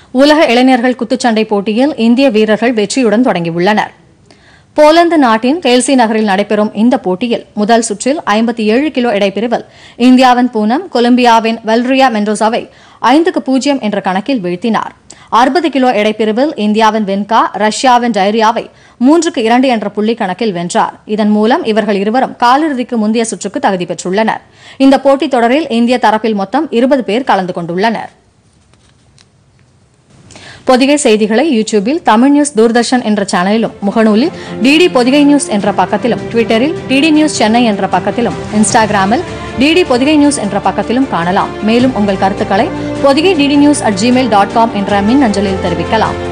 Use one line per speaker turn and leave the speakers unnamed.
உலக இளைஞர்கள் குத்துச்சண்டை போட்டியில் இந்திய வீரர்கள் வெற்றியுடன் தொடங்கியுள்ளனர் போலந்து நாட்டின் கேல்சி நகரில் நடைபெறும் இந்த போட்டியில் முதல் சுற்றில் ஐம்பத்தி ஏழு கிலோ எடைப்பிரிவில் இந்தியாவின் பூனம் கொலம்பியாவின் வெல்ரியா மெண்டோசாவை ஐந்துக்கு பூஜ்ஜியம் என்ற கணக்கில் வீழ்த்தினார் அறுபது கிலோ எடைப்பிரிவில் இந்தியாவின் வென்கா ரஷ்யாவின் டைரியாவை மூன்றுக்கு இரண்டு என்ற புள்ளி கணக்கில் வென்றார் இதன் மூலம் இவர்கள் இருவரும் காலிறுதிக்கு முந்தைய சுற்றுக்கு தகுதி பெற்றுள்ளனர் இந்த போட்டித் தொடரில் இந்திய தரப்பில் மொத்தம் இருபது பேர் கலந்து கொண்டுள்ளனர் பொதிகை செய்திகளை யூடியூபில் தமிழ் நியூஸ் தூர்தர்ஷன் என்ற சேனலிலும் முகநூலில் டிடி பொதிகை நியூஸ் என்ற பக்கத்திலும் ட்விட்டரில் டிடி நியூஸ் சென்னை என்ற பக்கத்திலும் இன்ஸ்டாகிராமில் டிடி பொதிகை நியூஸ் என்ற பக்கத்திலும் காணலாம் மேலும் உங்கள் கருத்துக்களை Podhigai DD news at Gmail dot com என்ற மின் அஞ்சலில் தெரிவிக்கலாம்